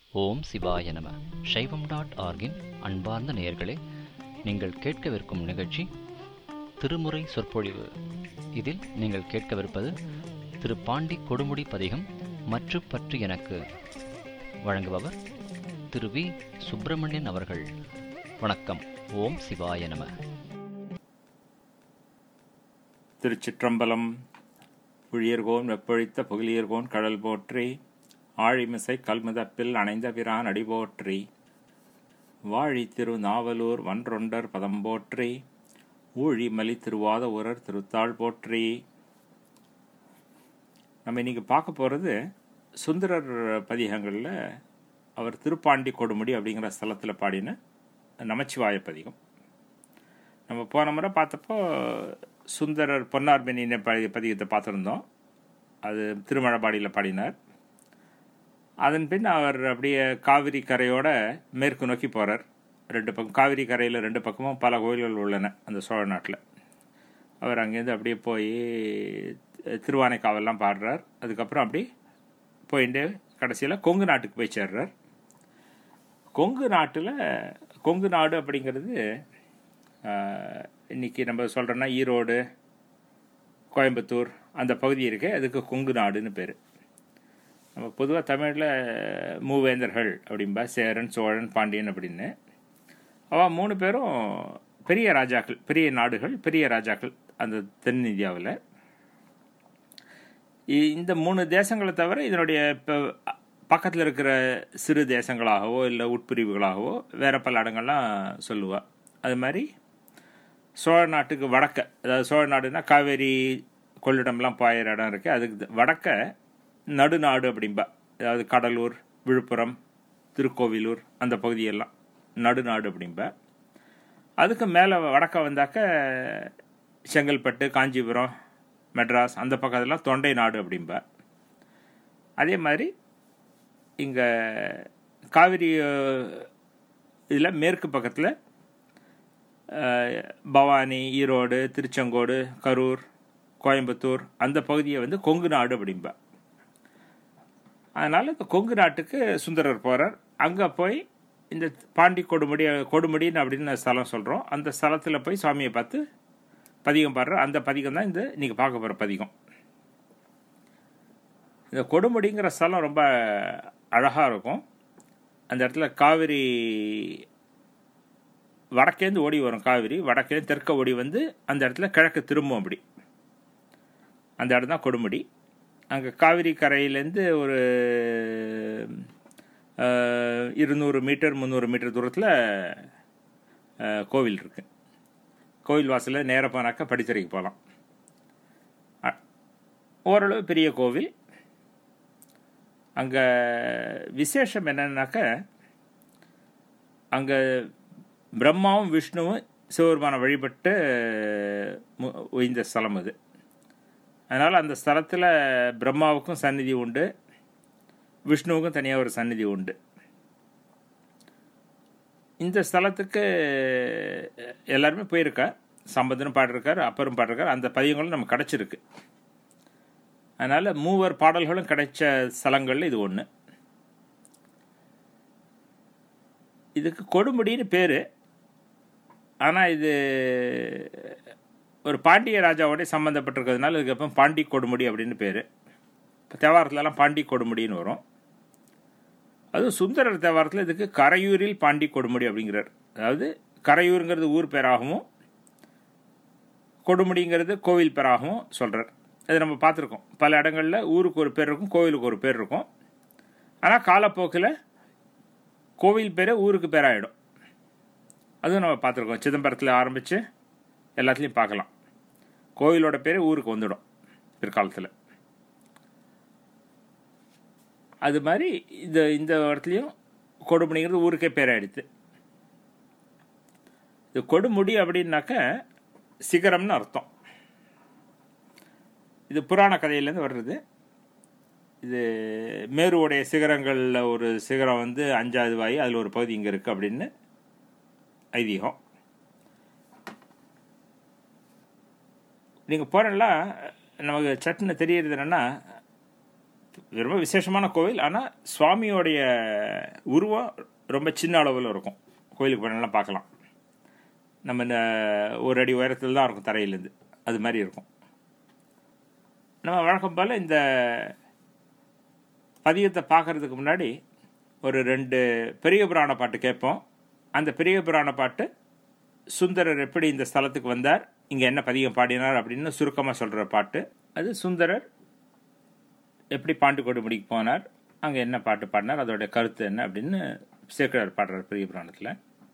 ஓம் சிவாய நம சைவம் டாட் ஆர்கின் அன்பார்ந்த நேயர்களே நீங்கள் கேட்கவிருக்கும் நிகழ்ச்சி திருமுறை சொற்பொழிவு இதில் நீங்கள் கேட்கவிருப்பது திரு பாண்டி கொடுமுடி பதிகம் மற்று பற்று எனக்கு வழங்குபவர் திரு வி சுப்பிரமணியன் அவர்கள் வணக்கம் ஓம் சிவாய நம திருச்சிற்றம்பலம் புழியர்கோன் வெப்பொழித்த புகழியர்கோன் கடல் போற்றி ஆழிமிசை கல்முதப்பில் அணைந்த பிரான் அடி போற்றி வாழி திரு நாவலூர் வன்றொண்டர் பதம் போற்றி ஊழிமலி திருவாத ஊரர் திருத்தாள் போற்றி நம்ம இன்னைக்கு பார்க்க போகிறது சுந்தரர் பதிகங்களில் அவர் திருப்பாண்டி கொடுமுடி அப்படிங்கிற ஸ்தலத்தில் பாடின நமச்சிவாய பதிகம் நம்ம போன முறை பார்த்தப்போ சுந்தரர் பொன்னார்மெனின பதி பதிகத்தை பார்த்துருந்தோம் அது திருமழபாடியில் பாடினார் அதன் பின் அவர் அப்படியே காவிரி கரையோட மேற்கு நோக்கி போகிறார் ரெண்டு பக்கம் காவிரி கரையில் ரெண்டு பக்கமும் பல கோயில்கள் உள்ளன அந்த சோழ நாட்டில் அவர் அங்கேருந்து அப்படியே போய் திருவானைக்காவெல்லாம் பாடுறார் அதுக்கப்புறம் அப்படி போயிட்டு கடைசியில் கொங்கு நாட்டுக்கு போய் சேர்றார் கொங்கு நாட்டில் கொங்கு நாடு அப்படிங்கிறது இன்றைக்கி நம்ம சொல்கிறோன்னா ஈரோடு கோயம்புத்தூர் அந்த பகுதி இருக்கு அதுக்கு கொங்கு நாடுன்னு பேர் நம்ம பொதுவாக தமிழில் மூவேந்தர்கள் அப்படின்பா சேரன் சோழன் பாண்டியன் அப்படின்னு அவன் மூணு பேரும் பெரிய ராஜாக்கள் பெரிய நாடுகள் பெரிய ராஜாக்கள் அந்த தென்னிந்தியாவில் இந்த மூணு தேசங்களை தவிர இதனுடைய இப்போ பக்கத்தில் இருக்கிற சிறு தேசங்களாகவோ இல்லை உட்பிரிவுகளாகவோ வேற பல இடங்கள்லாம் சொல்லுவாள் அது மாதிரி சோழ நாட்டுக்கு வடக்க அதாவது சோழ நாடுனா காவேரி கொள்ளிடம்லாம் பாயிற இடம் இருக்குது அதுக்கு வடக்க நடுநாடு அப்படிம்பா அதாவது கடலூர் விழுப்புரம் திருக்கோவிலூர் அந்த பகுதியெல்லாம் நடுநாடு அப்படிம்பா அதுக்கு மேலே வடக்க வந்தாக்க செங்கல்பட்டு காஞ்சிபுரம் மெட்ராஸ் அந்த பக்கத்துலாம் தொண்டை நாடு அப்படிம்பா அதே மாதிரி இங்கே காவிரி இதில் மேற்கு பக்கத்தில் பவானி ஈரோடு திருச்செங்கோடு கரூர் கோயம்புத்தூர் அந்த பகுதியை வந்து கொங்கு நாடு அப்படிம்பா அதனால் இந்த கொங்கு நாட்டுக்கு சுந்தரர் போகிறார் அங்கே போய் இந்த பாண்டி கொடுமுடி கொடுமுடின்னு அப்படின்னு ஸ்தலம் சொல்கிறோம் அந்த ஸ்தலத்தில் போய் சுவாமியை பார்த்து பதிகம் பாடுற அந்த பதிகம் தான் இந்த இன்றைக்கி பார்க்க போகிற பதிகம் இந்த கொடுமுடிங்கிற ஸ்தலம் ரொம்ப அழகாக இருக்கும் அந்த இடத்துல காவிரி வடக்கேந்து ஓடி வரும் காவிரி வடக்கேந்து தெற்க ஓடி வந்து அந்த இடத்துல கிழக்கு திரும்பும் அப்படி அந்த இடம் தான் கொடுமுடி அங்கே காவிரி கரையிலேருந்து ஒரு இருநூறு மீட்டர் முந்நூறு மீட்டர் தூரத்தில் கோவில் இருக்கு கோவில் வாசலில் நேராக போனாக்கா படித்துறைக்கு போகலாம் ஓரளவு பெரிய கோவில் அங்கே விசேஷம் என்னன்னாக்க அங்கே பிரம்மாவும் விஷ்ணுவும் சிவபெருமானை வழிபட்டு இந்த ஸ்தலம் அது அதனால் அந்த ஸ்தலத்தில் பிரம்மாவுக்கும் சந்நிதி உண்டு விஷ்ணுவுக்கும் தனியாக ஒரு சந்நிதி உண்டு இந்த ஸ்தலத்துக்கு எல்லாருமே போயிருக்கா சம்பந்தனும் பாடிருக்கார் அப்பரும் பாடிருக்கார் அந்த பதியங்களும் நமக்கு கிடச்சிருக்கு அதனால் மூவர் பாடல்களும் கிடைச்ச ஸ்தலங்களில் இது ஒன்று இதுக்கு கொடுமுடின்னு பேர் ஆனால் இது ஒரு பாண்டிய ராஜாவோடய சம்மந்தப்பட்டிருக்கிறதுனால இதுக்கப்புறம் பாண்டி கொடுமுடி அப்படின்னு பேர் இப்போ தேவாரத்துலலாம் பாண்டி கொடுமுடின்னு வரும் அதுவும் சுந்தரர் தேவாரத்தில் இதுக்கு கரையூரில் பாண்டி கொடுமுடி அப்படிங்கிறார் அதாவது கரையூருங்கிறது ஊர் பேராகவும் கொடுமுடிங்கிறது கோவில் பேராகவும் சொல்கிறார் அது நம்ம பார்த்துருக்கோம் பல இடங்களில் ஊருக்கு ஒரு பேர் இருக்கும் கோவிலுக்கு ஒரு பேர் இருக்கும் ஆனால் காலப்போக்கில் கோவில் பேர் ஊருக்கு பேராகிடும் அதுவும் நம்ம பார்த்துருக்கோம் சிதம்பரத்தில் ஆரம்பித்து எல்லாத்துலேயும் பார்க்கலாம் கோவிலோட பேர் ஊருக்கு வந்துடும் பிற்காலத்தில் அது மாதிரி இந்த இந்த இடத்துலையும் கொடுமுடிங்கிறது ஊருக்கே பேராயிடுது இது கொடுமுடி அப்படின்னாக்க சிகரம்னு அர்த்தம் இது புராண கதையிலேருந்து வர்றது இது மேருவுடைய சிகரங்களில் ஒரு சிகரம் வந்து அஞ்சாவது வாய் அதில் ஒரு பகுதி இங்கே இருக்குது அப்படின்னு ஐதீகம் நீங்கள் போகிறலாம் நமக்கு சட்டுன்னு தெரியறது என்னென்னா ரொம்ப விசேஷமான கோவில் ஆனால் சுவாமியோடைய உருவம் ரொம்ப சின்ன அளவில் இருக்கும் கோயிலுக்கு போனாலும் பார்க்கலாம் நம்ம இந்த ஒரு அடி உயரத்தில் தான் இருக்கும் தரையிலேருந்து அது மாதிரி இருக்கும் நம்ம வழக்கம் போல் இந்த பதியத்தை பார்க்கறதுக்கு முன்னாடி ஒரு ரெண்டு பெரிய புராண பாட்டு கேட்போம் அந்த பெரிய புராண பாட்டு சுந்தரர் எப்படி இந்த ஸ்தலத்துக்கு வந்தார் இங்கே என்ன பதியம் பாடினார் அப்படின்னு சுருக்கமாக சொல்கிற பாட்டு அது சுந்தரர் எப்படி பாண்டு கொடுமுடிக்கு போனார் அங்கே என்ன பாட்டு பாடினார் அதோட கருத்து என்ன அப்படின்னு சேக்கிழார் பாடுறார் பெரிய புராணத்தில்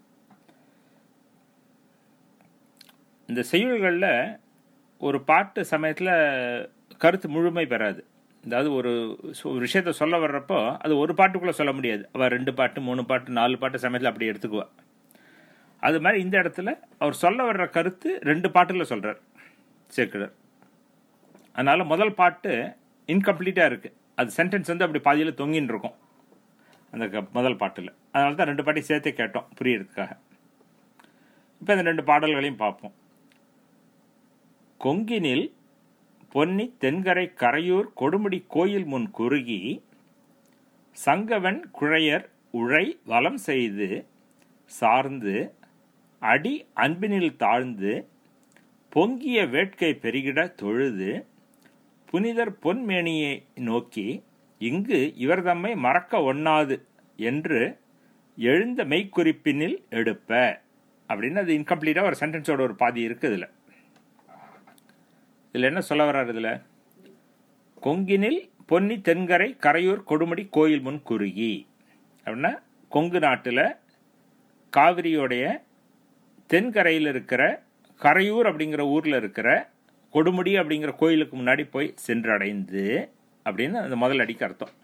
இந்த செய்யுள்களில் ஒரு பாட்டு சமயத்தில் கருத்து முழுமை பெறாது அதாவது ஒரு சு- ஒரு விஷயத்த சொல்ல வர்றப்போ அது ஒரு பாட்டுக்குள்ளே சொல்ல முடியாது அவள் ரெண்டு பாட்டு மூணு பாட்டு நாலு பாட்டு சமயத்தில் அப்படி எடுத்துக்குவா அது மாதிரி இந்த இடத்துல அவர் சொல்ல வர்ற கருத்து ரெண்டு பாட்டில் சொல்கிறார் சேக்கிழர் அதனால் முதல் பாட்டு இன்கம்ப்ளீட்டாக இருக்குது அது சென்டென்ஸ் வந்து அப்படி பாதியில் தொங்கின்னு இருக்கும் அந்த க- முதல் பாட்டில் அதனால தான் ரெண்டு பாட்டையும் சேர்த்தே கேட்டோம் புரியறதுக்காக இப்போ இந்த ரெண்டு பாடல்களையும் பார்ப்போம் கொங்கினில் பொன்னி தென்கரை கரையூர் கொடுமுடி கோயில் முன் குறுகி சங்கவன் குழையர் உழை வலம் செய்து சார்ந்து அடி அன்பினில் தாழ்ந்து பொங்கிய வேட்கை பெருகிட தொழுது புனிதர் பொன்மேனியை நோக்கி இங்கு இவர் தம்மை மறக்க ஒண்ணாது என்று எழுந்த மெய்க்குறிப்பினில் எடுப்ப அப்படின்னு அது இன்கம்ப்ளீட்டாக ஒரு சென்டென்ஸோட ஒரு பாதி இருக்கு இதில் இதில் என்ன சொல்ல வர்றாரு இதில் கொங்கினில் பொன்னி தென்கரை கரையூர் கொடுமுடி கோயில் முன் குறுகி அப்படின்னா கொங்கு நாட்டில் காவிரியோடைய தென்கரையில் இருக்கிற கரையூர் அப்படிங்கிற ஊரில் இருக்கிற கொடுமுடி அப்படிங்கிற கோயிலுக்கு முன்னாடி போய் சென்றடைந்து அப்படின்னு அந்த முதல் அடிக்கு அர்த்தம்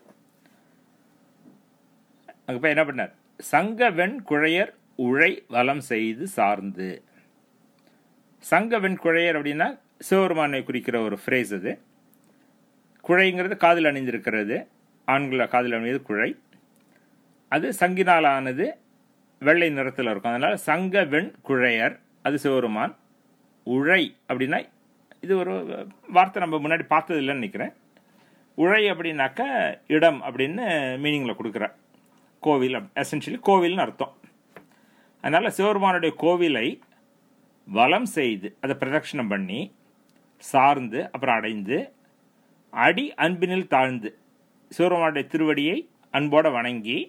அங்கே போய் என்ன பண்ணார் சங்க வெண் குழையர் உழை வலம் செய்து சார்ந்து சங்க வெண் குழையர் அப்படின்னா சிவபெருமானை குறிக்கிற ஒரு ஃப்ரேஸ் அது குழைங்கிறது காதில் அணிந்திருக்கிறது ஆண்கள காதில் அணிவது குழை அது சங்கினால் ஆனது வெள்ளை நிறத்தில் இருக்கும் அதனால சங்க வெண் குழையர் அது சிவபெருமான் உழை அப்படின்னா இது ஒரு வார்த்தை நம்ம முன்னாடி பார்த்தது இல்லைன்னு நினைக்கிறேன் உழை அப்படின்னாக்க இடம் அப்படின்னு மீனிங்கில் கொடுக்குறேன் கோவில் எசென்ஷியலி கோவில்னு அர்த்தம் அதனால் சிவபெருமானுடைய கோவிலை வலம் செய்து அதை பிரதட்சணம் பண்ணி சார்ந்து அப்புறம் அடைந்து அடி அன்பினில் தாழ்ந்து சிவபெருமானுடைய திருவடியை அன்போட வணங்கி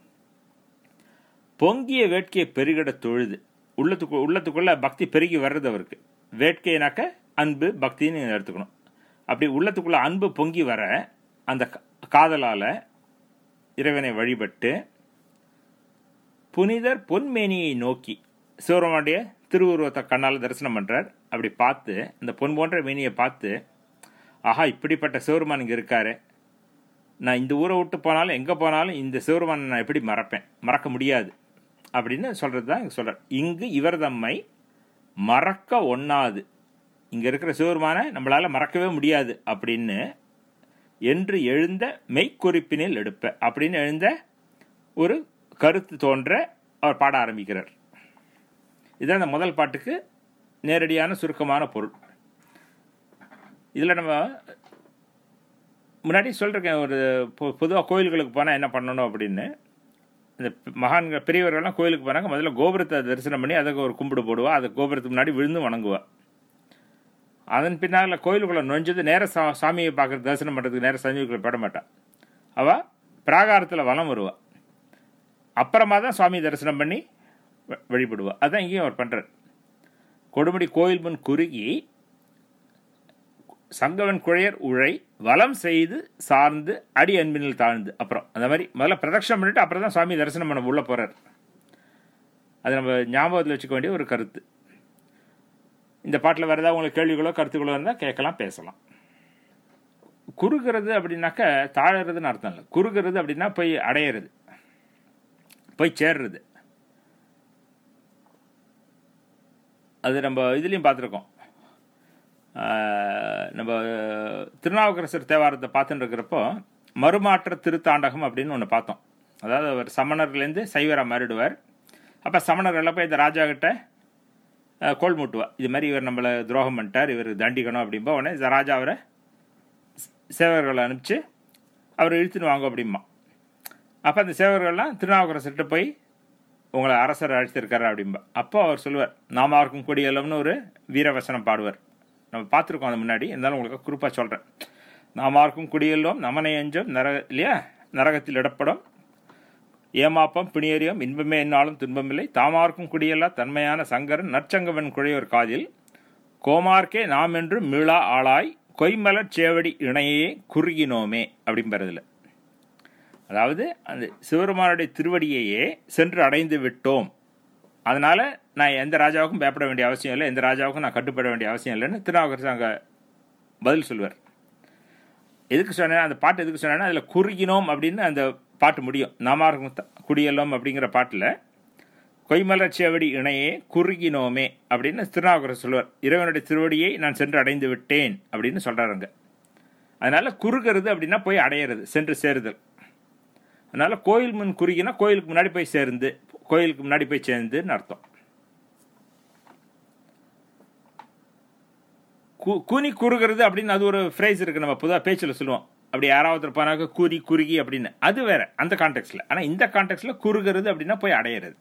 பொங்கிய வேட்கையை பெருகிட தொழுது உள்ளத்துக்கு உள்ளத்துக்குள்ள பக்தி பெருகி வர்றது அவருக்கு வேட்கைனாக்க அன்பு பக்தின்னு எடுத்துக்கணும் அப்படி உள்ளத்துக்குள்ள அன்பு பொங்கி வர அந்த கா- காதலால இறைவனை வழிபட்டு புனிதர் பொன்மேனியை நோக்கி சிவபெருமானுடைய திருவுருவத்தை கண்ணால் தரிசனம் பண்றார் அப்படி பார்த்து அந்த பொன் போன்ற மேனியை பார்த்து ஆஹா இப்படிப்பட்ட சிவபெருமான் இங்கே இருக்காரு நான் இந்த ஊரை விட்டு போனாலும் எங்கே போனாலும் இந்த சிவபெருமானை நான் எப்படி மறப்பேன் மறக்க முடியாது அப்படின்னு சொல்கிறது தான் இங்கே சொல்கிறார் இங்கு இவர் தம்மை மறக்க ஒண்ணாது இங்கே இருக்கிற சிவபெருமானை நம்மளால் மறக்கவே முடியாது அப்படின்னு என்று எழுந்த மெய்க்குறிப்பினில் எடுப்ப அப்படின்னு எழுந்த ஒரு கருத்து தோன்ற அவர் பாட ஆரம்பிக்கிறார் இதுதான் அந்த முதல் பாட்டுக்கு நேரடியான சுருக்கமான பொருள் இதில் நம்ம முன்னாடி சொல்லிருக்கேன் ஒரு பொதுவாக கோயில்களுக்கு போனால் என்ன பண்ணணும் அப்படின்னு இந்த மகான்கள் பெரியவர்கள்லாம் கோயிலுக்கு போனாங்க முதல்ல கோபுரத்தை தரிசனம் பண்ணி அதுக்கு ஒரு கும்பிடு போடுவா அதை கோபுரத்துக்கு முன்னாடி விழுந்து வணங்குவா அதன் பின்னால் கோயிலுக்குள்ளே நுழைஞ்சது நேர சா சாமியை பார்க்குறது தரிசனம் பண்ணுறதுக்கு நேர சாமிக்குள்ளே போட மாட்டான் அவள் பிராகாரத்தில் வலம் வருவா அப்புறமா தான் சுவாமி தரிசனம் பண்ணி வ- வழிபடுவா அதான் இங்கேயும் அவர் பண்ணுறார் கொடுமுடி கோயில் முன் குறுகி சங்கவன் குழையர் உழை வலம் செய்து சார்ந்து அடி அன்பினில் தாழ்ந்து அப்புறம் அந்த மாதிரி முதல்ல பிரதட்சணம் பண்ணிட்டு அப்புறம் தான் சுவாமி தரிசனம் பண்ண உள்ள போறார் அது நம்ம ஞாபகத்தில் வச்சுக்க வேண்டிய ஒரு கருத்து இந்த பாட்டில் வேறு ஏதாவது உங்களுக்கு கேள்விகளோ கருத்துக்களோ இருந்தால் கேட்கலாம் பேசலாம் குறுகிறது அப்படின்னாக்க தாழறதுன்னு அர்த்தம் இல்லை குறுகிறது அப்படின்னா போய் அடையிறது போய் சேர்றது அது நம்ம இதுலேயும் பார்த்துருக்கோம் ஆஹ் நம்ம திருநாவுக்கரசர் தேவாரத்தை பார்த்துட்டு இருக்கிறப்போ மறுமாற்ற திருத்தாண்டகம் அப்படின்னு ஒன்று பார்த்தோம் அதாவது அவர் சமணர்லேருந்து சைவராக மாறிடுவார் அப்போ சமணர்கள் போய் இந்த ராஜா கிட்ட ஆஹ், கோல் மூட்டுவா இது மாதிரி இவர் நம்மளை துரோகம் பண்ணிட்டார் இவர் தண்டிக்கணும் அப்படின்போ உடனே இந்த ராஜா அவரை சேவர்களை அனுப்பிச்சு அவர் இழுத்துன்னு வாங்க அப்படிம்பா அப்போ அந்த சேவர்கள்லாம் திருநாவுக்கரசர்கிட்ட போய் உங்களை அரசர் அழைத்திருக்காரு அப்படிம்பா அப்போ அவர் சொல்லுவார் நாமார்க்கும் கொடியல்லம்னு ஒரு வீரவசனம் பாடுவார் நம்ம பார்த்துருக்கோம் அது முன்னாடி இருந்தாலும் உங்களுக்கு குறிப்பாக சொல்கிறேன் நாமார்க்கும் குடியெல்லோம் நமனை அஞ்சம் நரக இல்லையா நரகத்தில் இடப்படும் ஏமாப்பம் பிணியரியம் இன்பமே என்னாலும் துன்பமில்லை தாமார்க்கும் குடியல்லா தன்மையான சங்கரன் நற்சங்கவன் குழையோர் காதில் கோமார்க்கே நாம் என்று மீளா ஆளாய் கொய்மலர் சேவடி இணையே குறுகினோமே அப்படிங்கிறதுல அதாவது அந்த சிவருமானுடைய திருவடியையே சென்று அடைந்து விட்டோம் அதனால நான் எந்த ராஜாவுக்கும் பயப்பட வேண்டிய அவசியம் இல்லை எந்த ராஜாவுக்கும் நான் கட்டுப்பட வேண்டிய அவசியம் இல்லைன்னு திருநாவுக்கரசு அங்கே பதில் சொல்லுவார் எதுக்கு சொன்னேன் அந்த பாட்டு எதுக்கு சொன்னேன்னா அதில் குறுகினோம் அப்படின்னு அந்த பாட்டு முடியும் நாமார்க்கும் குடியெல்லாம் அப்படிங்கிற பாட்டில் கொய்மலர் சேவடி இணையே குறுகினோமே அப்படின்னு திருநாவுக்கரசு சொல்லுவார் இறைவனுடைய திருவடியை நான் சென்று அடைந்து விட்டேன் அப்படின்னு சொல்கிறாருங்க அதனால குறுகிறது அப்படின்னா போய் அடையிறது சென்று சேருதல் அதனால கோயில் முன் குறுகினா கோயிலுக்கு முன்னாடி போய் சேர்ந்து கோயிலுக்கு முன்னாடி போய் சேர்ந்துன்னு அர்த்தம் கூனி குறுகிறது அப்படின்னு அது ஒரு ஃப்ரேஸ் இருக்கு நம்ம புதுவாக பேச்சில் சொல்லுவோம் அப்படி யாராவது போனாக்க கூறி குறுகி அப்படின்னு அது வேற அந்த கான்டெக்ட்ல ஆனால் இந்த கான்டெக்ட்ல குறுகிறது அப்படின்னா போய் அடையிறது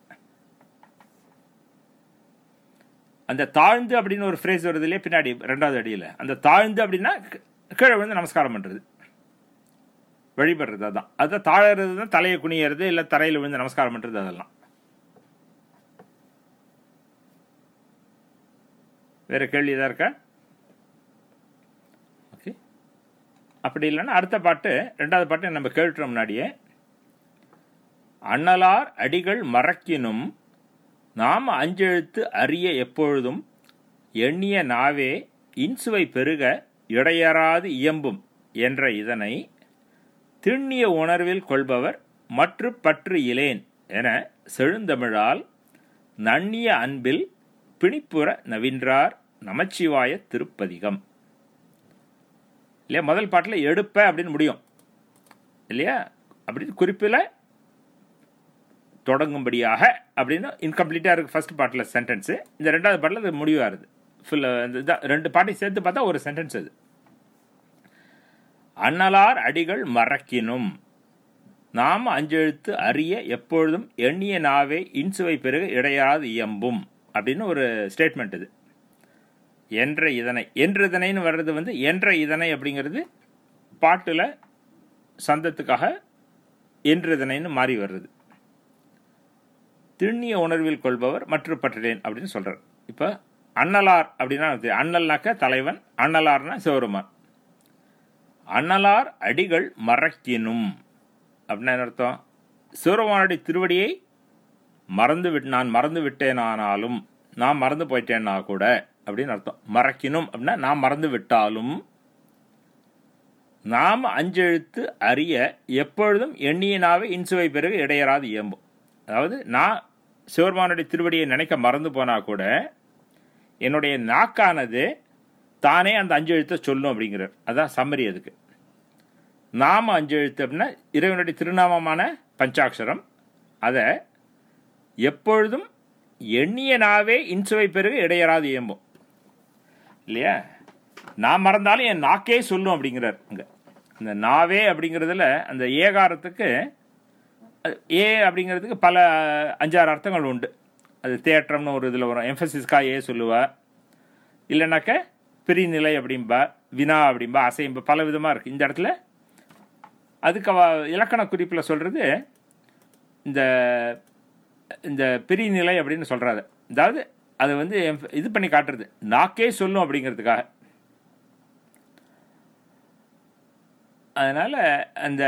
அந்த தாழ்ந்து அப்படின்னு ஒரு ஃப்ரேஸ் வருது இல்லையா பின்னாடி ரெண்டாவது அடியில் அந்த தாழ்ந்து அப்படின்னா கீழே விழுந்து நமஸ்காரம் பண்ணுறது வழிபடுறது அதான் அதுதான் தாழறது தான் தலையை குனியறது இல்லை தரையில் விழுந்து நமஸ்காரம் பண்ணுறது அதெல்லாம் வேற கேள்வி எதா இருக்கா ஓகே அப்படி இல்லைன்னா அடுத்த பாட்டு ரெண்டாவது பாட்டு நம்ம கேட்டுறோம் முன்னாடியே அண்ணலார் அடிகள் மறக்கினும் நாம் அஞ்செழுத்து அறிய எப்பொழுதும் எண்ணிய நாவே இன்சுவை பெருக இடையறாது இயம்பும் என்ற இதனை திண்ணிய உணர்வில் கொள்பவர் மற்று பற்று இலேன் என செழுந்தமிழால் நன்னிய அன்பில் பிணிப்புற நவின்றார் நமச்சிவாய திருப்பதிகம் இல்லையா முதல் பாட்டில் எடுப்ப அப்படின்னு முடியும் இல்லையா அப்படின்னு குறிப்பில் தொடங்கும்படியாக அப்படின்னு இன்கம்ப்ளீட்டாக இருக்குது ஃபர்ஸ்ட் பாட்டில் சென்டென்ஸு இந்த ரெண்டாவது பாட்டில் அது முடிவாகுது ஃபுல் இந்த இதான் ரெண்டு பாட்டையும் சேர்த்து பார்த்தா ஒரு சென்டென்ஸ் அது அண்ணலார் அடிகள் மறக்கினும் நாம் அஞ்செழுத்து அறிய எப்பொழுதும் எண்ணிய நாவே இன்சுவை பிறகு இடையாது இயம்பும் அப்படின்னு ஒரு ஸ்டேட்மெண்ட் இது என்ற இதனை என்ற இதனைன்னு வர்றது வந்து என்ற இதனை அப்படிங்கிறது பாட்டில் சந்தத்துக்காக என்று இதனைன்னு மாறி வர்றது திண்ணிய உணர்வில் கொள்பவர் மற்ற பற்றிலேன் அப்படின்னு சொல்றார் இப்போ அண்ணலார் அப்படின்னா அண்ணல்னாக்க தலைவன் அண்ணலார்னா சிவருமான் அண்ணலார் அடிகள் மறக்கினும் அப்படின்னா என்ன அர்த்தம் சிவருமானுடைய திருவடியை மறந்து விட் நான் மறந்து விட்டேனானாலும் நான் மறந்து போயிட்டேன்னா கூட அப்படின்னு அர்த்தம் மறக்கினும் அப்படின்னா நான் மறந்து விட்டாலும் நாம் அஞ்செழுத்து அறிய எப்பொழுதும் எண்ணியனாவே இன்சுவை பிறகு இடையராது இயம்பும் அதாவது நான் சிவருமானுடைய திருவடியை நினைக்க மறந்து போனா கூட என்னுடைய நாக்கானது தானே அந்த அஞ்சு எழுத்தை சொல்லும் அப்படிங்கிறார் அதான் சம்மரி அதுக்கு நாம அஞ்சு எழுத்து அப்படின்னா இறைவனுடைய திருநாமமான பஞ்சாட்சரம் அதை எப்பொழுதும் எண்ணிய நாவே இன்சுவை பிறகு இடையராது இயம்பும் இல்லையா நான் மறந்தாலும் என் நாக்கே சொல்லும் அப்படிங்கிறார் இங்க இந்த நாவே அப்படிங்கிறதுல அந்த ஏகாரத்துக்கு ஏ அப்படிங்கிறதுக்கு பல அஞ்சாறு அர்த்தங்கள் உண்டு அது தேற்றம்னு ஒரு இதில் வரும் எம்ஃபசிஸ்க்கா ஏ சொல்லுவா இல்லைனாக்க பிரிநிலை அப்படிம்பா வினா அப்படிம்பா அசைம்பா பல விதமாக இருக்குது இந்த இடத்துல அதுக்கு அவ இலக்கண குறிப்பில் சொல்கிறது இந்த இந்த பிரிநிலை அப்படின்னு சொல்கிறாரு அதாவது அது வந்து இது பண்ணி காட்டுறது நாக்கே சொல்லும் அப்படிங்கிறதுக்காக அதனால் அந்த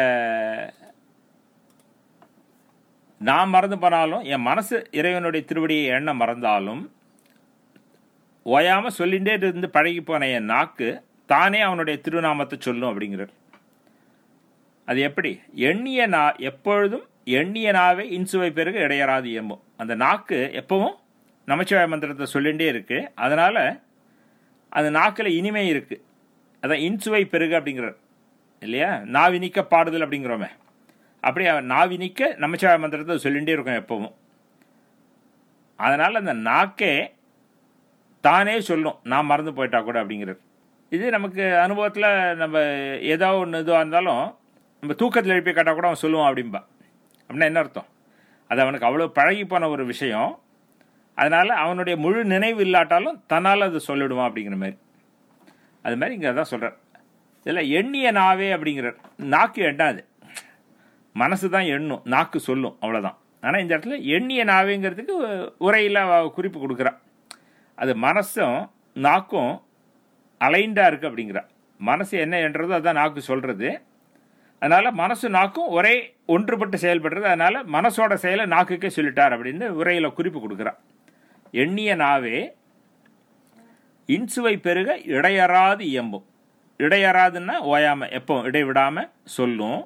நான் மறந்து போனாலும் என் மனசு இறைவனுடைய திருவடியை எண்ண மறந்தாலும் ஓயாமல் சொல்லிகிட்டே இருந்து பழகி போன என் நாக்கு தானே அவனுடைய திருநாமத்தை சொல்லும் அப்படிங்கிறார் அது எப்படி எண்ணிய நா எப்பொழுதும் எண்ணிய நாவே இன்சுவை பிறகு இடையறாது இயம்பும் அந்த நாக்கு எப்பவும் நமச்சிவாய மந்திரத்தை சொல்லிகிட்டே இருக்கு அதனால அந்த நாக்கில் இனிமை இருக்கு அதான் இன்சுவை பெருகு அப்படிங்கிறார் இல்லையா நாவினிக்க பாடுதல் அப்படிங்கிறோமே அப்படியே நாவினிக்க நமச்சிவாய மந்திரத்தை சொல்லிகிட்டே இருக்கும் எப்பவும் அதனால் அந்த நாக்கே தானே சொல்லும் நான் மறந்து போயிட்டா கூட அப்படிங்கிறது இது நமக்கு அனுபவத்தில் நம்ம ஏதோ ஒன்று இதுவாக இருந்தாலும் நம்ம தூக்கத்தில் எழுப்பி கேட்டால் கூட அவன் சொல்லுவான் அப்படின்பா அப்படின்னா என்ன அர்த்தம் அது அவனுக்கு அவ்வளோ பழகி போன ஒரு விஷயம் அதனால் அவனுடைய முழு நினைவு இல்லாட்டாலும் தன்னால் அது சொல்லிடுவான் அப்படிங்கிற மாதிரி அது மாதிரி இங்கே அதான் சொல்கிறார் இதில் எண்ணிய நாவே அப்படிங்கிறார் நாக்கு எண்ணாது மனசு தான் எண்ணும் நாக்கு சொல்லும் அவ்வளோதான் ஆனால் இந்த இடத்துல எண்ணிய நாவேங்கிறதுக்கு உரையில் குறிப்பு கொடுக்குறா அது மனசும் நாக்கும் அலைண்டாக இருக்குது அப்படிங்கிறா மனசு என்ன என்றதோ அதான் நாக்கு சொல்கிறது அதனால் மனசு நாக்கும் ஒரே ஒன்றுபட்டு செயல்படுறது அதனால் மனசோட செயலை நாக்குக்கே சொல்லிட்டார் அப்படின்னு உரையில் குறிப்பு கொடுக்குறா எண்ணிய நாவே இன்சுவை பெருக இடையறாது இயம்பும் இடையறாதுன்னா ஓயாமல் எப்போ இடைவிடாமல் சொல்லும்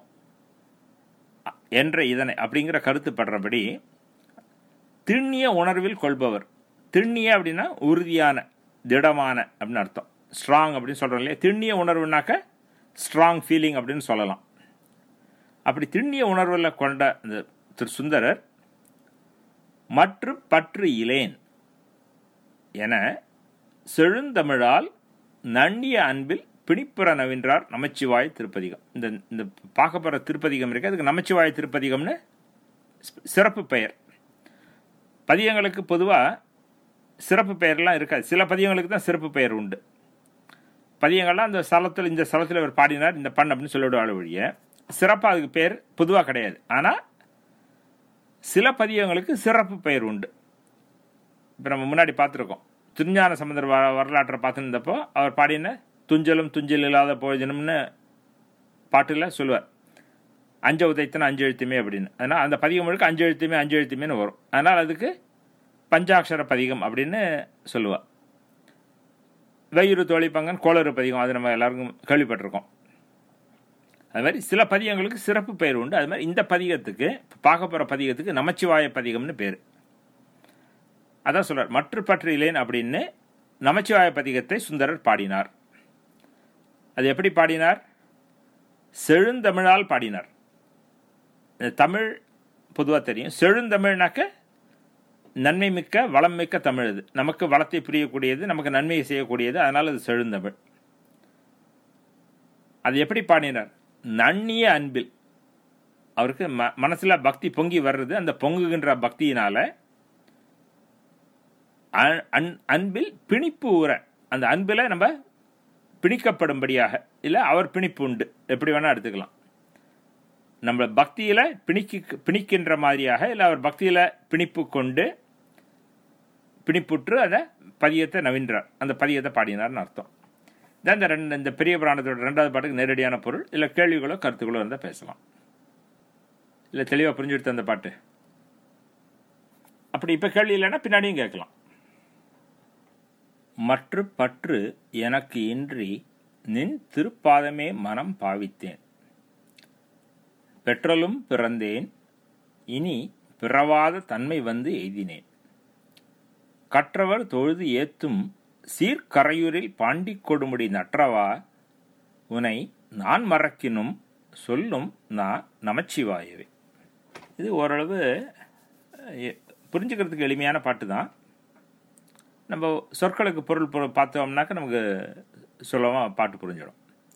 என்ற இதனை அப்படிங்கிற கருத்துப்படுறபடி திண்ணிய உணர்வில் கொள்பவர் திண்ணிய அப்படின்னா உறுதியான திடமான அப்படின்னு அர்த்தம் ஸ்ட்ராங் அப்படின்னு சொல்கிறோம் இல்லையா திண்ணிய உணர்வுனாக்க ஸ்ட்ராங் ஃபீலிங் அப்படின்னு சொல்லலாம் அப்படி திண்ணிய உணர்வில் கொண்ட இந்த திரு சுந்தரர் மற்ற பற்று இலேன் என செழுந்தமிழால் நன்னிய அன்பில் பிணிப்புற நவின்றார் நமச்சிவாய திருப்பதிகம் இந்த இந்த பார்க்கப்படுற திருப்பதிகம் இருக்கு அதுக்கு நமச்சிவாய திருப்பதிகம்னு சிறப்பு பெயர் பதியங்களுக்கு பொதுவாக சிறப்பு பெயர்லாம் இருக்காது சில பதியங்களுக்கு தான் சிறப்பு பெயர் உண்டு பதியங்கள்லாம் அந்த ஸ்தலத்தில் இந்த ஸ்தலத்தில் அவர் பாடினார் இந்த பண் அப்படின்னு சொல்லிவிடுவாள் ஒழிய சிறப்பாக அதுக்கு பேர் பொதுவாக கிடையாது ஆனால் சில பதியங்களுக்கு சிறப்பு பெயர் உண்டு இப்போ நம்ம முன்னாடி பார்த்துருக்கோம் திருஞான சமுதர் வ வரலாற்றை பார்த்துருந்தப்போ அவர் பாடின துஞ்சலும் துஞ்சல் இல்லாத போஜனம்னு பாட்டில் சொல்லுவார் அஞ்சு உதைத்தன அஞ்சு எழுத்துமே அப்படின்னு அதனால் அந்த பதிகம் முழுக்க அஞ்சு எழுத்துமே அஞ்சு எழுத்துமேனு வரும் அதனால் அதுக்கு பஞ்சாட்சர பதிகம் அப்படின்னு சொல்லுவாள் வெயிறு தோழிப்பங்கன் கோளறு பதிகம் அது நம்ம எல்லாருக்கும் கேள்விப்பட்டிருக்கோம் அது மாதிரி சில பதிகங்களுக்கு சிறப்பு பெயர் உண்டு அது மாதிரி இந்த பதிகத்துக்கு பார்க்க போகிற பதிகத்துக்கு நமச்சிவாய பதிகம்னு பேர் அதான் சொல்கிறார் மற்ற பற்றிலேன் அப்படின்னு நமச்சிவாய பதிகத்தை சுந்தரர் பாடினார் அது எப்படி பாடினார் செழுந்தமிழால் பாடினார் தமிழ் பொதுவாக தெரியும் செழுந்தமிழ்னாக்க நன்மை மிக்க வளம் மிக்க தமிழ் இது நமக்கு வளத்தை புரியக்கூடியது நமக்கு நன்மையை செய்யக்கூடியது அதனால் அது செழுந்தமிழ் அது எப்படி பாடினார் நன்னிய அன்பில் அவருக்கு ம மனசில் பக்தி பொங்கி வர்றது அந்த பொங்குகின்ற பக்தியினால அன்பில் பிணிப்பு ஊற அந்த அன்பில் நம்ம பிணிக்கப்படும்படியாக இல்லை அவர் பிணிப்பு உண்டு எப்படி வேணால் எடுத்துக்கலாம் நம்ம பக்தியில் பிணிக்கு பிணிக்கின்ற மாதிரியாக இல்லை அவர் பக்தியில் பிணிப்பு கொண்டு பிணிப்புற்று அதை பதியத்தை நவின்றார் அந்த பதியத்தை பாடினார்னு அர்த்தம் இதான் இந்த ரெண்டு இந்த பெரிய புராணத்தோட ரெண்டாவது பாட்டுக்கு நேரடியான பொருள் இல்லை கேள்விகளோ கருத்துக்களோ இருந்தால் பேசலாம் இல்லை தெளிவாக புரிஞ்சுடுத்து அந்த பாட்டு அப்படி இப்போ கேள்வி இல்லைன்னா பின்னாடியும் கேட்கலாம் மற்ற பற்று எனக்கு இன்றி நின் திருப்பாதமே மனம் பாவித்தேன் பெற்றலும் பிறந்தேன் இனி பிறவாத தன்மை வந்து எய்தினேன் கற்றவர் தொழுது ஏத்தும் சீர்கரையூரில் பாண்டி கொடுமுடி நற்றவா உனை நான் மறக்கினும் சொல்லும் நான் நமச்சிவாயவே இது ஓரளவு புரிஞ்சுக்கிறதுக்கு எளிமையான பாட்டு தான் நம்ம சொற்களுக்கு பொருள் பொருள் பார்த்தோம்னாக்க நமக்கு சுலபமாக பாட்டு புரிஞ்சிடும்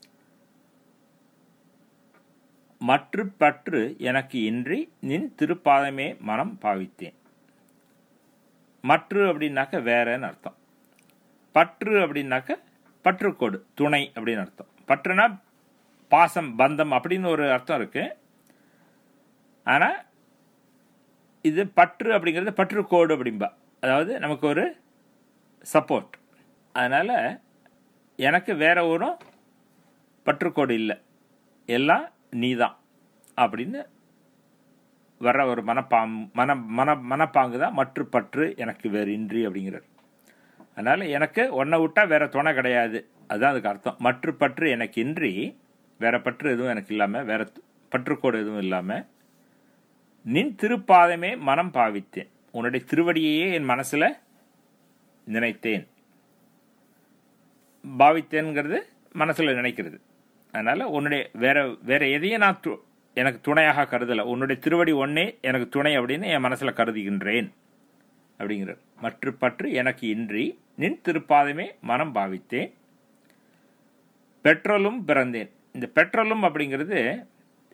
மற்ற பற்று எனக்கு இன்றி நின் திருப்பாதமே மனம் பாவித்தேன் மற்று அப்படின்னாக்க வேறன்னு அர்த்தம் பற்று அப்படின்னாக்க பற்றுக்கோடு துணை அப்படின்னு அர்த்தம் பற்றுனா பாசம் பந்தம் அப்படின்னு ஒரு அர்த்தம் இருக்கு ஆனால் இது பற்று அப்படிங்கிறது பற்றுக்கோடு அப்படிம்பா அதாவது நமக்கு ஒரு சப்போர்ட் அதனால் எனக்கு வேற ஒரு பற்றுக்கோடு இல்லை எல்லாம் நீ தான் அப்படின்னு வர்ற ஒரு மனப்பாம் மன மன மனப்பாங்கு தான் மற்ற பற்று எனக்கு வேறு இன்றி அப்படிங்கிறார் அதனால் எனக்கு ஒன்றை விட்டால் வேற துணை கிடையாது அதுதான் அதுக்கு அர்த்தம் மற்ற பற்று எனக்கு இன்றி வேற பற்று எதுவும் எனக்கு இல்லாமல் வேற பற்றுக்கோடு எதுவும் இல்லாமல் நின் திருப்பாதமே மனம் பாவித்தேன் உன்னுடைய திருவடியையே என் மனசில் நினைத்தேன் பாவித்தேன்கிறது மனசில் நினைக்கிறது அதனால் உன்னுடைய வேற வேற எதையும் நான் து எனக்கு துணையாக கருதலை உன்னுடைய திருவடி ஒன்னே எனக்கு துணை அப்படின்னு என் மனசில் கருதுகின்றேன் அப்படிங்கிறார் மற்ற பற்று எனக்கு இன்றி நின் திருப்பாதமே மனம் பாவித்தேன் பெட்ரோலும் பிறந்தேன் இந்த பெட்ரோலும் அப்படிங்கிறது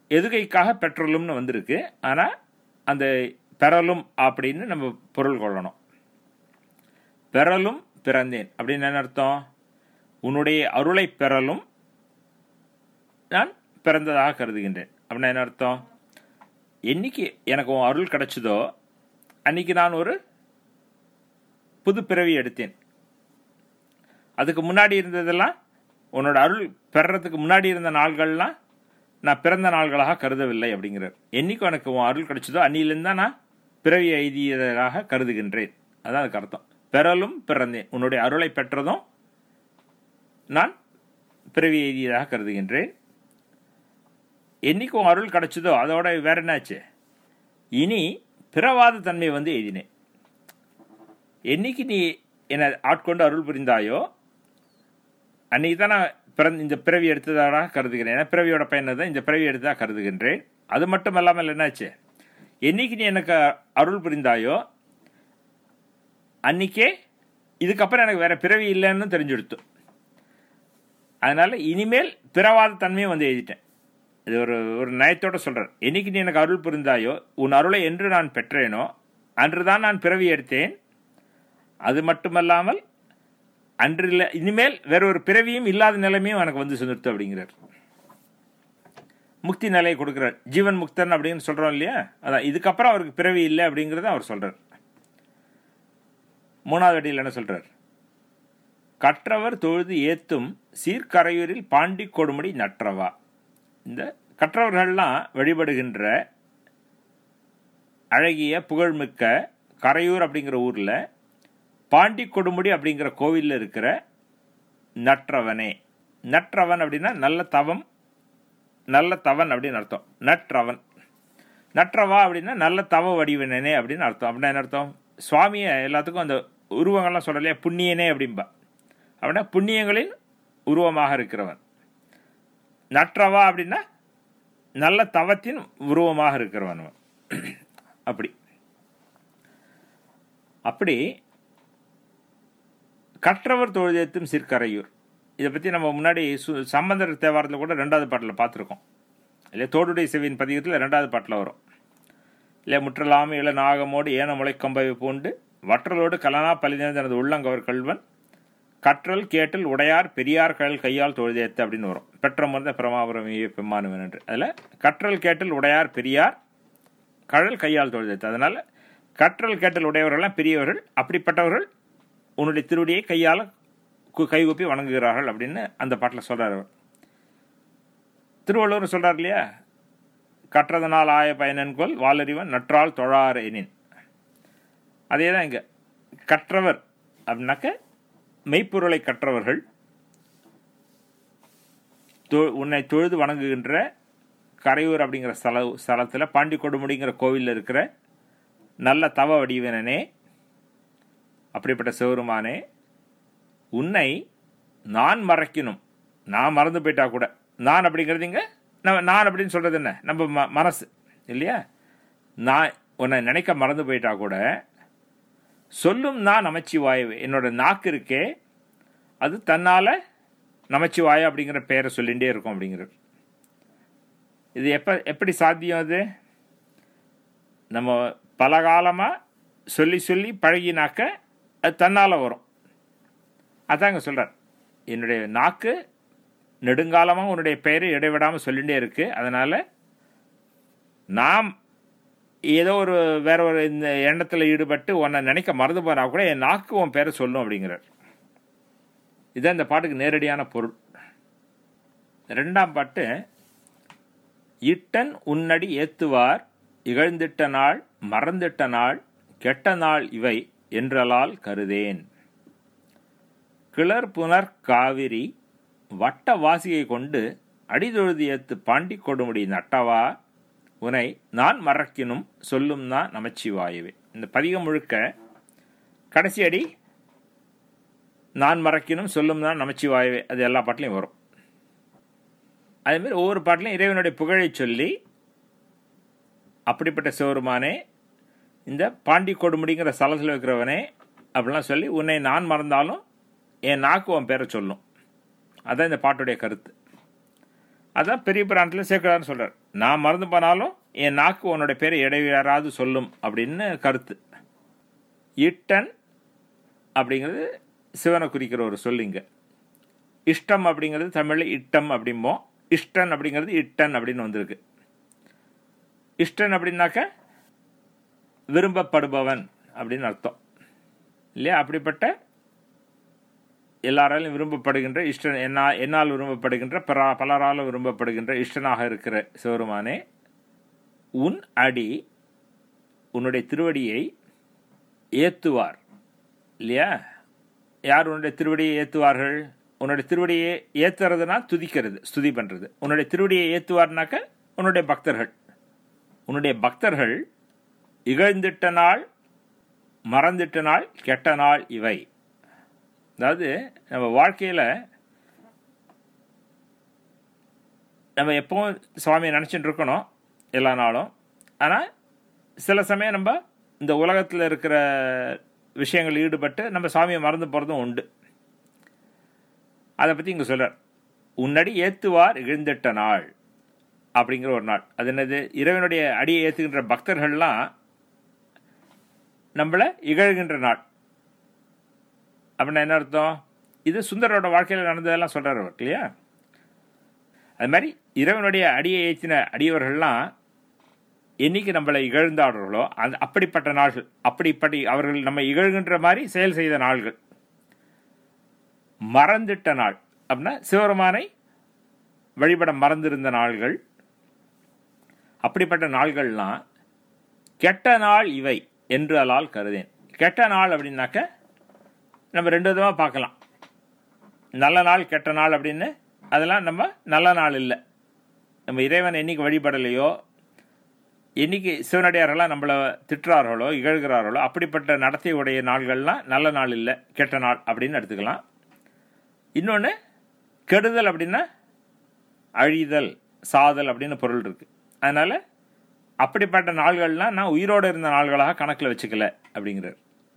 எதுகைக்காக பெற்றலும்னு வந்திருக்கு ஆனால் அந்த பெறலும் அப்படின்னு நம்ம பொருள் கொள்ளணும் பெறலும் பிறந்தேன் அப்படின்னு என்ன அர்த்தம் உன்னுடைய அருளை பெறலும் நான் பிறந்ததாக கருதுகின்றேன் அப்படின்னா என்ன அர்த்தம் என்னைக்கு எனக்கு உன் அருள் கிடைச்சதோ அன்னைக்கு நான் ஒரு புது பிறவி எடுத்தேன் அதுக்கு முன்னாடி இருந்ததெல்லாம் உன்னோட அருள் பெறறதுக்கு முன்னாடி இருந்த நாள்கள்லாம் நான் பிறந்த நாள்களாக கருதவில்லை அப்படிங்கிறார் என்னைக்கு எனக்கு உன் அருள் கிடைச்சதோ அன்னிலிருந்து தான் நான் பிறவி எழுதியதாக கருதுகின்றேன் அதான் அதுக்கு அர்த்தம் பெறலும் பிறந்தேன் உன்னுடைய அருளை பெற்றதும் நான் பிறவி எழுதியதாக கருதுகின்றேன் என்னைக்கு உன் அருள் கிடைச்சதோ அதோட வேற என்னாச்சு இனி பிறவாத தன்மை வந்து எழுதினேன் என்னைக்கு நீ என்னை ஆட்கொண்டு அருள் புரிந்தாயோ அன்னைக்கு தான் நான் பிறந்த இந்த பிறவி எடுத்ததாக கருதுகிறேன் ஏன்னா பிறவியோட பயனை தான் இந்த பிறவி எடுத்ததாக கருதுகின்றேன் அது மட்டும் இல்லாமல் என்னாச்சு என்னைக்கு நீ எனக்கு அருள் புரிந்தாயோ அன்னைக்கே இதுக்கப்புறம் எனக்கு வேற பிறவி இல்லைன்னு தெரிஞ்சுடுத்து அதனால இனிமேல் பிறவாத தன்மையை வந்து எழுதிட்டேன் இது ஒரு ஒரு நயத்தோட சொல்றேன் என்னைக்கு நீ எனக்கு அருள் புரிந்தாயோ உன் அருளை என்று நான் பெற்றேனோ அன்றுதான் நான் பிறவி எடுத்தேன் அது மட்டுமல்லாமல் அன்றில் இனிமேல் வேற ஒரு பிறவியும் இல்லாத நிலைமையும் எனக்கு வந்து சேர்ந்துருத்து அப்படிங்கிறார் முக்தி நிலையை கொடுக்குறார் ஜீவன் முக்தன் அப்படின்னு சொல்றோம் இல்லையா அதான் இதுக்கப்புறம் அவருக்கு பிறவி இல்லை அப்படிங்கிறத அவர் சொல்றார் மூணாவது அடியில் என்ன சொல்றார் கற்றவர் தொழுது ஏத்தும் சீர்கரையூரில் பாண்டி கொடுமுடி நற்றவா இந்த கற்றவர்கள்லாம் வழிபடுகின்ற அழகிய புகழ்மிக்க கரையூர் அப்படிங்கிற ஊரில் பாண்டி கொடுமுடி அப்படிங்கிற கோவிலில் இருக்கிற நற்றவனே நற்றவன் அப்படின்னா நல்ல தவம் நல்ல தவன் அப்படின்னு அர்த்தம் நற்றவன் நற்றவா அப்படின்னா நல்ல தவ வடிவனே அப்படின்னு அர்த்தம் அப்படின்னா என்ன அர்த்தம் சுவாமியை எல்லாத்துக்கும் அந்த உருவங்கள்லாம் சொல்லலையா புண்ணியனே அப்படின்பா அப்படின்னா புண்ணியங்களின் உருவமாக இருக்கிறவன் நற்றவா அப்படின்னா நல்ல தவத்தின் உருவமாக இருக்கிறவன் அவன். அப்படி அப்படி கற்றவர் தொழுதேத்தும் சிற்கரையூர் இதை பற்றி நம்ம முன்னாடி சு சம்பந்தர் தேவாரத்தில் கூட ரெண்டாவது பாட்டில் பார்த்துருக்கோம் இல்லை தோடுடைய செவியின் பதிகத்தில் ரெண்டாவது பாட்டில் வரும் இல்லை முற்றலாம இள நாகமோடு ஏன முளைக்கம்பை பூண்டு வற்றலோடு கலனா பலிதேன் தனது உள்ளங்கவர் கல்வன் கற்றல் கேட்டல் உடையார் பெரியார் கழல் கையால் தொழுதேத்து அப்படின்னு வரும் பெற்ற மருந்த பிரமாபுரம் பெம்மானுவன் என்று அதில் கற்றல் கேட்டல் உடையார் பெரியார் கழல் கையால் தொழுதேத்து அதனால் கற்றல் கேட்டல் உடையவர்கள்லாம் பெரியவர்கள் அப்படிப்பட்டவர்கள் உன்னுடைய திருவடியை கையால் கைகூப்பி வணங்குகிறார்கள் அப்படின்னு அந்த பாட்டில் சொல்கிறார் அவர் திருவள்ளுவர் சொல்கிறார் இல்லையா கற்றதனால் ஆய பயனன்கொல் வாலறிவன் நற்றால் தொழார் எனின் அதே தான் இங்கே கற்றவர் அப்படின்னாக்க மெய்ப்பொருளை கற்றவர்கள் தொ- உன்னை தொழுது வணங்குகின்ற கரையூர் அப்படிங்கிற ஸ்தல ஸ்தலத்தில் பாண்டி கொடுமுடிங்கிற கோவிலில் இருக்கிற நல்ல தவ வடிவனே அப்படிப்பட்ட சிவருமானே உன்னை நான் மறைக்கணும் நான் மறந்து போயிட்டா கூட நான் அப்படிங்கிறது இங்க நம்ம நான் அப்படின்னு சொல்றது என்ன நம்ம ம மனசு இல்லையா நான் உன்னை நினைக்க மறந்து போயிட்டா கூட சொல்லும் நான் நமச்சிவாயவே என்னோட நாக்கு இருக்கே அது தன்னால நமச்சிவாய அப்படிங்கிற பெயரை சொல்லிகிட்டே இருக்கும் அப்படிங்கிறது இது எப்ப எப்படி சாத்தியம் அது நம்ம பல காலமாக சொல்லி சொல்லி பழகினாக்க அது தன்னால் வரும் அதாங்க சொல்கிறார் என்னுடைய நாக்கு நெடுங்காலமாக உன்னுடைய பெயரை இடைவிடாமல் சொல்லிகிட்டே இருக்கு அதனால் நாம் ஏதோ ஒரு வேற ஒரு இந்த எண்ணத்தில் ஈடுபட்டு உன்னை நினைக்க மறந்து போனா கூட என் நாக்கு உன் பேரை சொல்லும் அப்படிங்கிறார் இதுதான் இந்த பாட்டுக்கு நேரடியான பொருள் ரெண்டாம் பாட்டு இட்டன் உன்னடி ஏத்துவார் இகழ்ந்திட்ட நாள் மறந்திட்ட நாள் கெட்ட நாள் இவை என்றலால் கருதேன் கிளர் புனர் காவிரி வட்ட வாசியை கொண்டு அடிதொழுதி ஏத்து பாண்டி கொடுமுடி நட்டவா உனை நான் மறக்கினும் சொல்லும் நான் நமச்சிவாயுவே இந்த பதிகம் முழுக்க கடைசி அடி நான் மறக்கினும் சொல்லும் தான் நமச்சிவாயுவே அது எல்லா பாட்டிலையும் வரும் அதேமாதிரி ஒவ்வொரு பாட்டிலையும் இறைவனுடைய புகழை சொல்லி அப்படிப்பட்ட சிவருமானே இந்த பாண்டி கொடுமுடிங்கிற ஸ்தலத்தில் இருக்கிறவனே அப்படிலாம் சொல்லி உன்னை நான் மறந்தாலும் என் நாக்கு உன் பேரை சொல்லும் அதான் இந்த பாட்டுடைய கருத்து அதான் பெரிய பிராணத்தில் சேர்க்கிறான்னு சொல்கிறார் நான் மறந்து போனாலும் என் நாக்கு உன்னோட பேரை இடைவேறாது சொல்லும் அப்படின்னு கருத்து இட்டன் அப்படிங்கிறது சிவனை குறிக்கிற ஒரு சொல்லிங்க இஷ்டம் அப்படிங்கிறது தமிழில் இட்டம் அப்படிம்போம் இஷ்டன் அப்படிங்கிறது இட்டன் அப்படின்னு வந்திருக்கு இஷ்டன் அப்படின்னாக்க விரும்பப்படுபவன் அப்படின்னு அர்த்தம் இல்லையா அப்படிப்பட்ட எல்லாராலும் விரும்பப்படுகின்ற இஷ்டன் என்ன என்னால் விரும்பப்படுகின்ற பரா பலராலும் விரும்பப்படுகின்ற இஷ்டனாக இருக்கிற சிவருமானே உன் அடி உன்னுடைய திருவடியை ஏத்துவார் இல்லையா யார் உன்னுடைய திருவடியை ஏத்துவார்கள் உன்னுடைய திருவடியை ஏத்துறதுனா துதிக்கிறது ஸ்துதி பண்றது உன்னுடைய திருவடியை ஏத்துவார்னாக்க உன்னுடைய பக்தர்கள் உன்னுடைய பக்தர்கள் இகழ்ந்திட்ட நாள் மறந்திட்ட நாள் கெட்ட நாள் இவை அதாவது நம்ம வாழ்க்கையில் நம்ம எப்பவும் சுவாமியை நினச்சிட்டு இருக்கணும் எல்லா நாளும் ஆனால் சில சமயம் நம்ம இந்த உலகத்தில் இருக்கிற விஷயங்கள் ஈடுபட்டு நம்ம சுவாமியை மறந்து போகிறதும் உண்டு அதை பற்றி இங்கே சொல்கிறார் உன்னடி ஏத்துவார் இழந்திட்ட நாள் அப்படிங்கிற ஒரு நாள் அது என்னது இறைவனுடைய அடியை ஏற்றுகின்ற பக்தர்கள்லாம் நம்மளை இகழ்கின்ற நாள் அப்படின்னா என்ன அர்த்தம் இது சுந்தரோட வாழ்க்கையில் நடந்ததெல்லாம் சொல்கிறார் அவர் இல்லையா அது மாதிரி இறைவனுடைய அடியை ஏற்றின அடியவர்கள்லாம் என்னைக்கு நம்மளை இகழ்ந்தாடுறோ அந்த அப்படிப்பட்ட நாள்கள் அப்படிப்படி அவர்கள் நம்ம இகழ்கின்ற மாதிரி செயல் செய்த நாள்கள் மறந்திட்ட நாள் அப்படின்னா சிவருமானை வழிபட மறந்திருந்த நாள்கள் அப்படிப்பட்ட நாள்கள்லாம் கெட்ட நாள் இவை என்று அலால் கருதேன் கெட்ட நாள் அப்படின்னாக்க நம்ம ரெண்டு விதமாக பார்க்கலாம் நல்ல நாள் கெட்ட நாள் அப்படின்னு அதெல்லாம் நம்ம நல்ல நாள் இல்லை நம்ம இறைவன் என்னைக்கு வழிபடலையோ என்னைக்கு சிவனடியாரெல்லாம் நம்மளை திட்டுறார்களோ இகழ்கிறார்களோ அப்படிப்பட்ட நடத்தை உடைய நாள்கள்லாம் நல்ல நாள் இல்லை கெட்ட நாள் அப்படின்னு எடுத்துக்கலாம் இன்னொன்று கெடுதல் அப்படின்னா அழிதல் சாதல் அப்படின்னு பொருள் இருக்கு அதனால அப்படிப்பட்ட நாள்கள்லாம் நான் உயிரோடு இருந்த நாள்களாக கணக்கில் வச்சுக்கல அப்படிங்கிறார்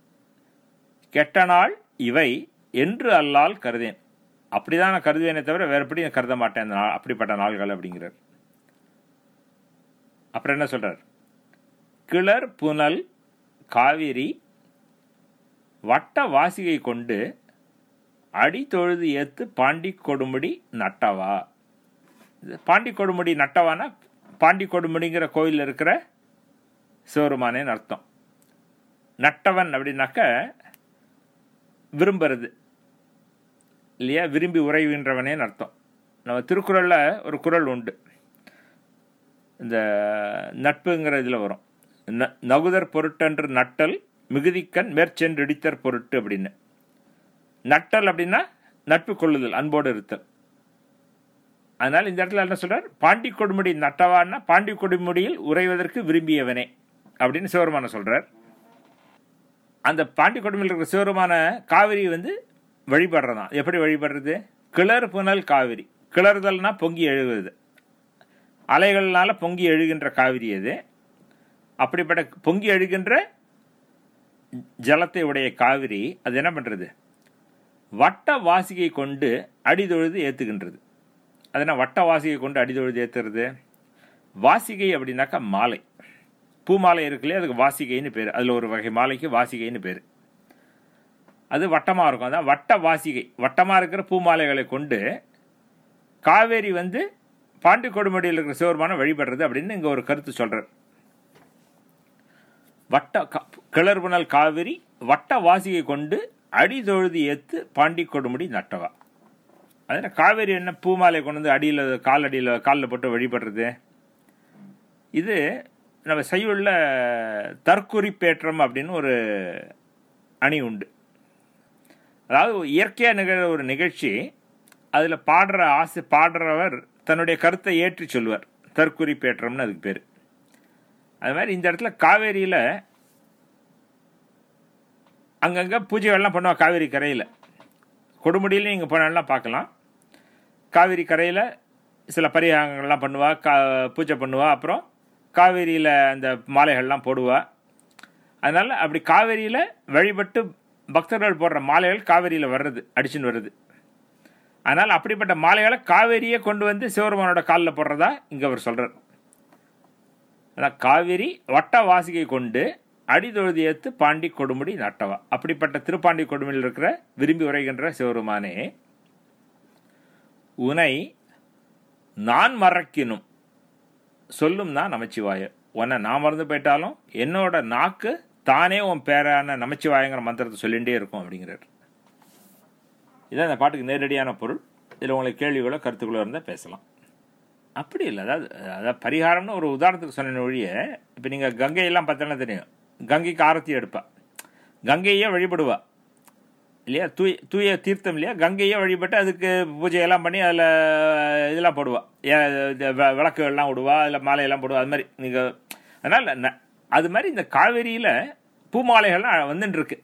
கெட்ட நாள் இவை என்று அல்லால் கருதேன் அப்படிதான் நான் கருதுவேனே தவிர வேற எப்படி நான் கருத மாட்டேன் அந்த நாள் அப்படிப்பட்ட நாள்கள் அப்படிங்கிறார் அப்புறம் என்ன சொல்றார் கிளர் புனல் காவிரி வட்ட வாசிகை கொண்டு அடி தொழுது ஏத்து பாண்டி கொடுமுடி நட்டவா இது பாண்டி கொடுமுடி நட்டவானா பாண்டி கொடுமுடிங்கிற கோயிலில் இருக்கிற சிவருமானேன்னு அர்த்தம் நட்டவன் அப்படின்னாக்க விரும்புறது இல்லையா விரும்பி உறைகின்றவனேன்னு அர்த்தம் நம்ம திருக்குறளில் ஒரு குறள் உண்டு இந்த நட்புங்கிற இதில் வரும் ந நகுதர் பொருட்டன்று நட்டல் மிகுதிக்கண் மேற்சென்று இடித்தர் பொருட்டு அப்படின்னு நட்டல் அப்படின்னா நட்பு கொள்ளுதல் அன்போடு இருத்தல் அதனால் இந்த இடத்துல என்ன சொல்றார் பாண்டி கொடுமுடி நட்டவான்னா பாண்டி கொடுமுடியில் உறைவதற்கு விரும்பியவனே அப்படின்னு சிவருமான சொல்றார் அந்த பாண்டி கொடுமையில் இருக்கிற சிவருமான காவிரி வந்து வழிபடுறதான் எப்படி வழிபடுறது கிளறு புனல் காவிரி கிளறுதல்னா பொங்கி எழுகுது அலைகள்னால பொங்கி எழுகின்ற காவிரி அது அப்படிப்பட்ட பொங்கி எழுகின்ற ஜலத்தை உடைய காவிரி அது என்ன பண்றது வட்ட வாசிகை கொண்டு அடிதொழுது ஏத்துகின்றது அது என்ன வட்ட வாசிகை கொண்டு அடிதொழுது ஏத்துறது வாசிகை அப்படின்னாக்கா மாலை பூ மாலை இருக்குல்லையே அதுக்கு வாசிகைன்னு பேர் அதில் ஒரு வகை மாலைக்கு வாசிகைன்னு பேர் அது வட்டமாக இருக்கும் அதான் வட்ட வாசிகை வட்டமாக இருக்கிற பூ மாலைகளை கொண்டு காவேரி வந்து பாண்டி கொடுமுடியில் இருக்கிற சிவருமான வழிபடுறது அப்படின்னு இங்கே ஒரு கருத்து சொல்கிறார் வட்ட கிளர்புணல் காவிரி வட்ட வாசிகை கொண்டு அடி தொழுது ஏத்து பாண்டி கொடுமுடி நட்டவா அது காவேரி என்ன பூமாலை கொண்டு வந்து அடியில் கால் அடியில் காலில் போட்டு வழிபடுறது இது நம்ம செய்யுள்ள தற்குறிப்பேற்றம் அப்படின்னு ஒரு அணி உண்டு அதாவது இயற்கையாக நிகழ ஒரு நிகழ்ச்சி அதில் பாடுற ஆசை பாடுறவர் தன்னுடைய கருத்தை ஏற்றி சொல்வார் தற்குறிப்பேற்றம்னு அதுக்கு பேர் அது மாதிரி இந்த இடத்துல காவேரியில் அங்கங்கே பூஜைகள்லாம் பண்ணுவா காவேரி கரையில் கொடுமுடியில் நீங்கள் போனாலாம் பார்க்கலாம் காவேரி கரையில் சில பரிகாரங்கள்லாம் பண்ணுவா கா பூஜை பண்ணுவா அப்புறம் காவேரியில் அந்த மாலைகள்லாம் போடுவா அதனால் அப்படி காவேரியில் வழிபட்டு பக்தர்கள் போடுற மாலைகள் காவேரியில் வர்றது அடிச்சுன்னு வருது அதனால் அப்படிப்பட்ட மாலைகளை காவேரியே கொண்டு வந்து சிவருமானோட காலில் போடுறதா இங்கே அவர் சொல்கிறார் அதான் காவேரி வட்ட வாசிகை கொண்டு அடிதொழுதி ஏத்து பாண்டி கொடுமுடி நட்டவா அப்படிப்பட்ட திருப்பாண்டி கொடுமுடியில் இருக்கிற விரும்பி உரைகின்ற சிவருமானே உனை நான் மறக்கினும் சொல்லும் தான் நமச்சிவாய உன்னை நான் மறந்து போயிட்டாலும் என்னோட நாக்கு தானே உன் பேரான நமச்சிவாயங்கிற மந்திரத்தை சொல்லிகிட்டே இருக்கும் அப்படிங்கிறார் இதான் இந்த பாட்டுக்கு நேரடியான பொருள் இதில் உங்களுக்கு கேள்விகளோ கருத்துக்களோ இருந்தால் பேசலாம் அப்படி இல்லை அதாவது அதாவது பரிகாரம்னு ஒரு உதாரணத்துக்கு சொன்ன ஒழிய இப்போ நீங்கள் கங்கையெல்லாம் பார்த்தோன்னா தெரியும் கங்கைக்கு ஆரத்தி எடுப்பா கங்கையே வழிபடுவா இல்லையா தூய தூய தீர்த்தம் இல்லையா கங்கையே வழிபட்டு அதுக்கு பூஜையெல்லாம் பண்ணி அதில் இதெல்லாம் போடுவா ஏ- இது வ- விளக்குகள்லாம் விடுவா அதில் மாலையெல்லாம் போடுவா அது மாதிரி நீங்கள் அதனால் ந- அது மாதிரி இந்த காவேரியில் பூமாலைகள்லாம் வந்துட்டு இருக்கு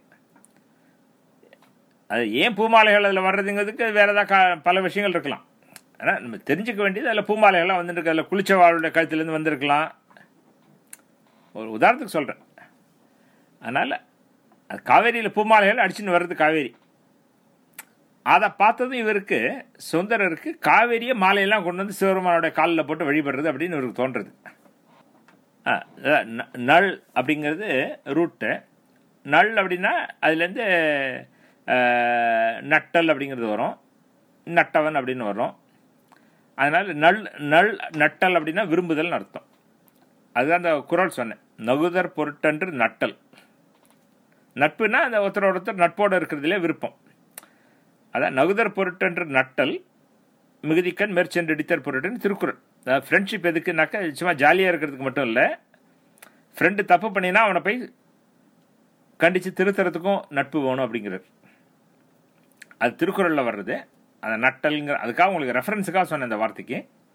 அது ஏன் பூமாலைகள் அதில் வர்றதுங்கிறதுக்கு வேறு ஏதாவது கா பல விஷயங்கள் இருக்கலாம் ஆனால் நம்ம தெரிஞ்சுக்க வேண்டியது அதில் பூமாலைகள்லாம் வந்துருக்கு அதில் குளிச்சவாளுடைய கழுத்துலேருந்து வந்திருக்கலாம் ஒரு உதாரணத்துக்கு சொல்கிறேன் அதனால் அது காவேரியில் பூமாலைகள் அடிச்சுன்னு வர்றது காவேரி அதை பார்த்ததும் இவருக்கு சுந்தரருக்கு காவேரியை மாலையெல்லாம் கொண்டு வந்து சிவபெருமானோட காலில் போட்டு வழிபடுறது அப்படின்னு இவருக்கு தோன்றுறது ஆ, அதான் ந- நள் அப்படிங்கிறது ரூட்டு நள் அப்படின்னா அதுலேருந்து நட்டல் அப்படிங்கிறது வரும் நட்டவன் அப்படின்னு வரும் அதனால் நள் நள் நட்டல் அப்படின்னா விரும்புதல்னு அர்த்தம் அதுதான் அந்த குரல் சொன்னேன் நகுதர் பொருட்டன்று நட்டல் நட்புனா அந்த ஒருத்தர் ஒருத்தர் நட்போடு இருக்கிறதுலே விருப்பம் அதான் நகுதர் பொருட்டன்று நட்டல் மிகுதிக்கண் மேற்சென்று இடித்தர் பொருட்டுன்னு திருக்குறள் அதாவது ஃப்ரெண்ட்ஷிப் எதுக்குனாக்கா சும்மா ஜாலியாக இருக்கிறதுக்கு மட்டும் இல்லை ஃப்ரெண்டு தப்பு பண்ணினா அவனை போய் கண்டித்து திருத்தறதுக்கும் நட்பு வேணும் அப்படிங்கிறார் அது திருக்குறளில் வர்றது அந்த நட்டல்ங்கிற அதுக்காக உங்களுக்கு ரெஃபரன்ஸுக்காக சொன்னேன் இந்த வார்த்தைக்கு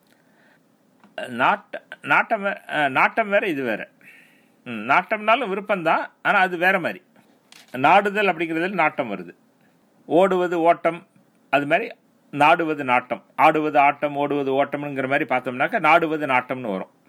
நாட்ட நாட்டம் வே- அஹ், நாட்டம் வேற இது வேற ம், நாட்டம்னாலும் விருப்பம்தான் ஆனால் அது வேற மாதிரி நாடுதல் அப்படிங்கிறதுல நாட்டம் வருது ஓடுவது ஓட்டம் அது மாதிரி நாடுவது நாட்டம் ஆடுவது ஆட்டம் ஓடுவது ஓட்டம்ங்கிற மாதிரி பார்த்தோம்னாக்கா நாடுவது நாட்டம்னு வரும்